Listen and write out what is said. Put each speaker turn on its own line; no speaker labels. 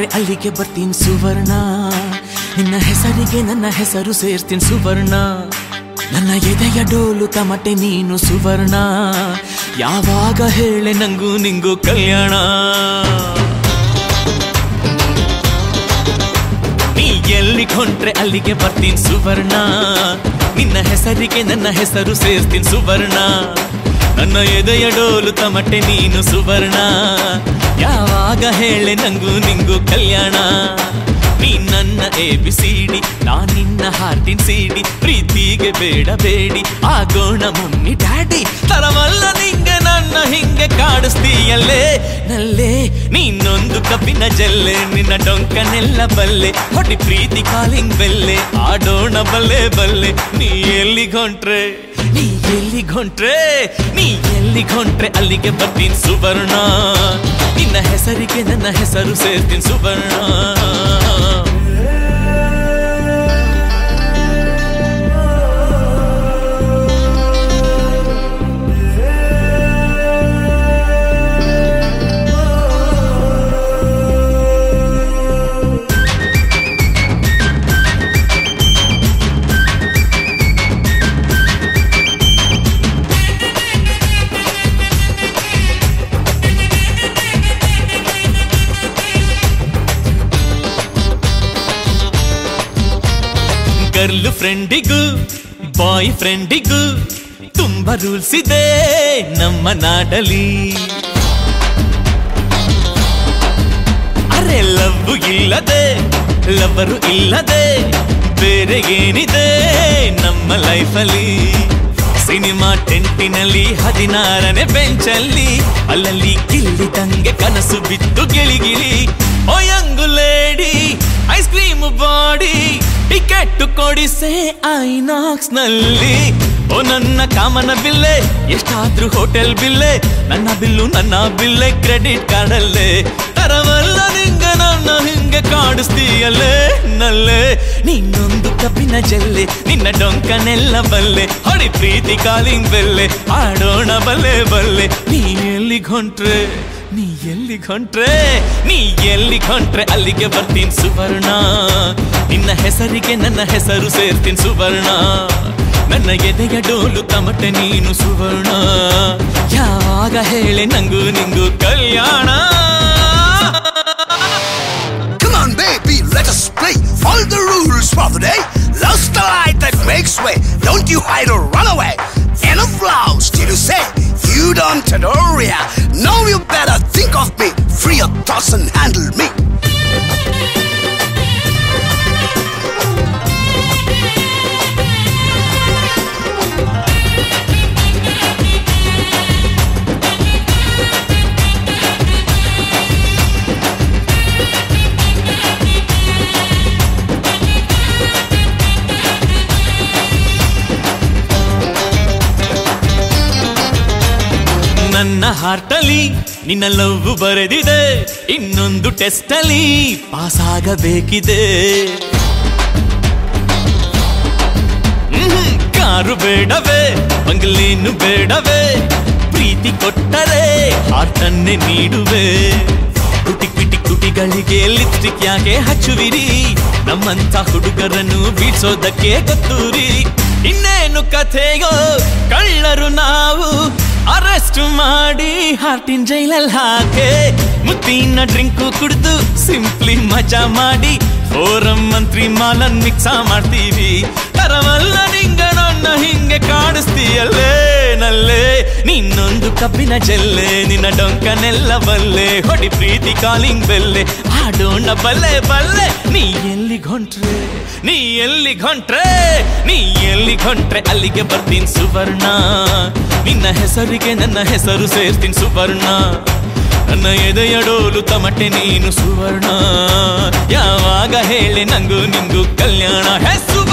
ಅಲ್ಲಿಗೆ ಬರ್ತೀನಿ ಸುವರ್ಣ ನಿನ್ನ ಹೆಸರಿಗೆ ನನ್ನ ಹೆಸರು ಸೇರ್ತೀನಿ ಸುವರ್ಣ ನನ್ನ ಎದೆಯ ಡೋಲು ತಮಟೆ ನೀನು ಸುವರ್ಣ ಯಾವಾಗ ಹೇಳೆ ನಂಗೂ ನಿಂಗೂ ಕಲ್ಯಾಣ ನೀ ಎಲ್ಲಿಗೆ ಹೊಂಟ್ರೆ ಅಲ್ಲಿಗೆ ಬರ್ತೀನಿ ಸುವರ್ಣ ನಿನ್ನ ಹೆಸರಿಗೆ ನನ್ನ ಹೆಸರು ಸೇರ್ತೀನಿ ಸುವರ್ಣ ನನ್ನ ಎದೆಯ ಡೋಲು ತಮಟೆ ನೀನು ಸುವರ್ಣ ಯಾವಾಗ ಹೇಳೆ ನಂಗೂ ನಿಂಗೂ ಕಲ್ಯಾಣ ನೀ ನನ್ನ ಎ ಬಿ ಸಿ ಡಿ ನಾನ್ ನಿನ್ನ ಹಾರ್ಟಿನ್ ಸಿಡಿ ಪ್ರೀತಿಗೆ ಬೇಡ ಬೇಡಿ ಆಗೋಣ ಮಮ್ಮಿ ಡ್ಯಾಡಿ ತರವಲ್ಲ ನಿಂಗೆ ನನ್ನ ಹಿಂಗೆ ಕಾಡಿಸ್ತೀಯಲ್ಲೇ ನಲ್ಲೇ ನೀನೊಂದು ಕಬ್ಬಿನ ಜಲ್ಲೆ ನಿನ್ನ ಡೊಂಕನೆಲ್ಲ ಬಲ್ಲೆ ಹೊಡಿ ಪ್ರೀತಿ ಕಾಲಿಂಗ್ ಬೆಲ್ಲೆ ಆಡೋಣ ಬಲ್ಲೆ ಬಲ್ಲೆ ನೀ ಎಲ್ಲಿಗೊಂಟ್ರೆ ನೀ ಎಲ್ಲಿಗೊಂಟ್ರೆ ನೀ ಎಲ್ಲಿಗೊಂಟ್ರೆ ಅಲ್ಲಿಗೆ ಬರ್ತೀನಿ ಸುವರ್ಣ ನಿನ್ನ ಹೆಸರಿಗೆ ನನ್ನ ಹೆಸರು ಸೇರ್ತೀನಿ ಸುವರ್ಣ ಗರ್ಲ್ ಫ್ರೆಂಡಿಗೂ ಬಾಯ್ ಫ್ರೆಂಡಿಗೂ ತುಂಬಾ ರೂಲ್ಸ್ ಇದೆ ನಮ್ಮ ನಾಡಲಿ ಅರೆ ಲವ್ ಇಲ್ಲದೆ ಲವರು ಇಲ್ಲದೆ ಬೇರೆ ಏನಿದೆ ನಮ್ಮ ಲೈಫಲ್ಲಿ ಸಿನಿಮಾ ಟೆಂಟಿನಲ್ಲಿ ಹದಿನಾರನೇ ಬೆಂಚಲ್ಲಿ ಅಲ್ಲಲ್ಲಿ ಗಿಲ್ಲಿದಂಗೆ ಕನಸು ಬಿತ್ತು ಗಿಳಿಗಿಳಿ ಓ ಯಂಗು ಲೇಡಿ ಐಸ್ ಕ್ರೀಮ್ ಬಾಡಿ ಟಿಕೆಟ್ ಕೊಡಿಸೆ ಐನಾಕ್ಸ್ ನಲ್ಲಿ ಓ ನನ್ನ ಕಾಮನ ಬಿಲ್ಲೆ ಎಷ್ಟಾದ್ರೂ ಹೋಟೆಲ್ ಬಿಲ್ಲೆ ನನ್ನ ಬಿಲ್ಲು ನನ್ನ ಬಿಲ್ಲೆ ಕ್ರೆಡಿಟ್ ಕಾರ್ಡ್ ಅಲ್ಲೇ ತರವಲ್ಲ ನಿಂಗ ನನ್ನ ಹಿಂಗೆ ಕಾಡಿಸ್ತೀಯಲ್ಲೇ ನಲ್ಲೇ ನೀನೊಂದು ಕಬ್ಬಿನ ಜಲ್ಲೆ ನಿನ್ನ ಡೊಂಕನೆಲ್ಲ ಬಲ್ಲೆ ಹೊಡಿ ಪ್ರೀತಿ ಕಾಲಿಂಗ್ ಬೆಲ್ಲೆ ಆಡೋಣ ಬಲ್ಲೆ ಬಲ್ಲೆ ನೀ ಎಲ್ಲಿಗೆ ಹೊಂಟ್ರೆ ನೀ ಎಲ್ಲಿಗೆ ಹೊಂಟ್ರೆ ನೀ ಎಲ್ಲಿಗೆ ಹೊಂಟ್ರೆ ಅಲ್ಲಿಗೆ ಬರ್ತೀನಿ ಸುವರ್ಣ ನಿನ್ನ ಹೆಸರಿಗೆ ನನ್ನ ಹೆಸರು ಸೇರ್ತೀನಿ ಸುವರ್ಣ ನನ್ನ ಎದೆಯ ಡೋಲು ತಮಟೆ ನೀನು ಸುವರ್ಣ ಯಾವಾಗ ಹೇಳೆ ನಂಗೂ ನಿಂಗೂ ಕಲ್ಯಾಣ
Come on, baby, let us play. Follow the rules for the day. Love's the light that makes way. Don't you hide or run away. Enough loves till you say you don't adore ya. Now you better think of me. Free your thoughts and handle me.
ನನ್ನ ಹಾರ್ಟಲ್ಲಿ ನಿನ್ನ love ಬರೆದಿದೆ ಇನ್ನೊಂದು test ಅಲ್ಲಿ pass ಆಗಬೇಕಿದೆ ಮ್ಹ್ಮ್, car ಬೇಡವೇ ಬಂಗ್ಲೇನು ಬೇಡವೇ ಪ್ರೀತಿ ಕೊಟ್ಟರೆ ಹಾರ್ಟನ್ನೇ ನೀಡುವೆ ಕುಟಿ ಪಿಟಿ ಕುಟಿಗಳಿಗೆ ಲಿಪ್ಸ್ಟಿಕ್ ಯಾಕೆ ಹಚ್ಚುವಿರಿ ನಮ್ಮಂತ ಹುಡುಗರನ್ನು ಬೀಳ್ಸೋದಕ್ಕೆ ಗೊತ್ತೂರಿ ಇನ್ನೇನು ಕಥೆಯೋ ಕಳ್ಳರು ನಾವು ಅರೆಸ್ಟ್ ಮಾಡಿ ಹಾರ್ಟಿನ್ ಜೈಲಲ್ಲಿ ಹಾಕೆ ಮುತ್ತಿನ ಡ್ರಿಂಕು ಕುಡಿದು ಸಿಂಪ್ಲಿ ಮಜಾ ಮಾಡಿ ಫೋರಂ ಮಂತ್ರಿ ಮಾಲನ್ ಮಿಕ್ಸ ಮಾಡ್ತೀವಿ ತರವಲ್ಲ ನಿಂಗ ನನ್ನ ಹಿಂಗೆ ಕಾಡಿಸ್ತೀಯಲ್ಲೇ ನಲ್ಲೇ ನೀನೊಂದು ಕಬ್ಬಿನ ಜಲ್ಲೆ ನಿನ್ನ ಡೊಂಕನೆಲ್ಲ ಬಲ್ಲೆ ಹೊಡಿ ಪ್ರೀತಿ ಕಾಲಿಂಗ್ ಬೆಲ್ಲೆ ಆಡೋಣ ಬಲ್ಲೆ ಬಲ್ಲೆ ನೀ ಎಲ್ಲಿಗೆ ಹೊಂಟ್ರೆ ನೀ ಎಲ್ಲಿಗೆ ಹೊಂಟ್ರೆ ನೀ ಎಲ್ಲಿಗೆ ಹೊಂಟ್ರೆ ಅಲ್ಲಿಗೆ ಬರ್ತೀನಿ ಸುವರ್ಣ ನಿನ್ನ ಹೆಸರಿಗೆ ನನ್ನ ಹೆಸರು ಸೇರ್ತೀನಿ ಸುವರ್ಣ ನನ್ನ ಎದೆಯ ಡೋಲು ತಮಟೆ ನೀನು ಸುವರ್ಣ ಯಾವಾಗ ಹೇಳಿ ನಂಗೂ ನಿಂಗೂ ಕಲ್ಯಾಣ ಹೆಸರು